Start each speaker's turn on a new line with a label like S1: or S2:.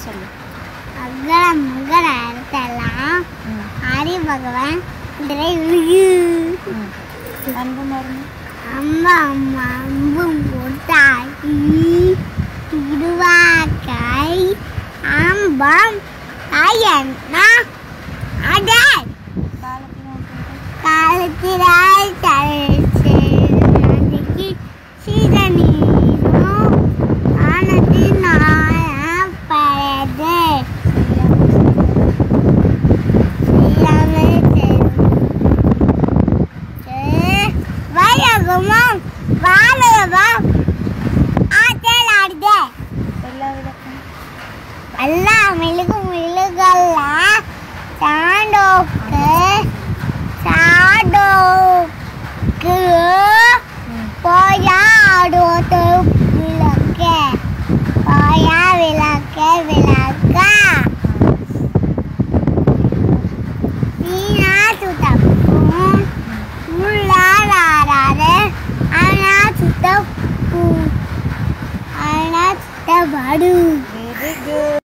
S1: சொல்லு
S2: அகர முகர அர்த்தெல்லாம்
S1: ம்
S2: ஹரி பகவான் இதிலே இருக்கு.
S1: ம் அன்பு மருந்து
S2: அம்மா அம்மா அம்பும் போட்டாயி திருவாக்காய் ஆம்பம் ஐயன்னா அடை
S1: காலத்தின்
S2: காலத்திலாய் தலைக்கு சீதனீனும் ஆனத்தினாய பழது எல்லாமே வயகமும் வாழவும் ஆற்றல் ஆடுதே
S1: எல்லா விளக்கம்
S2: எல்லா மெழுகும் மெழுகல்ல சாண்டோக்கு சாண்டோக்கு
S1: ம்
S2: போயா ஆடுவது விளக்க போயா விளக்க விளக்க நீனா சுத்தப்பும் உள்ளாராது ஆனா சுத்த ஆனா சுத்த படு
S1: வெரி குட்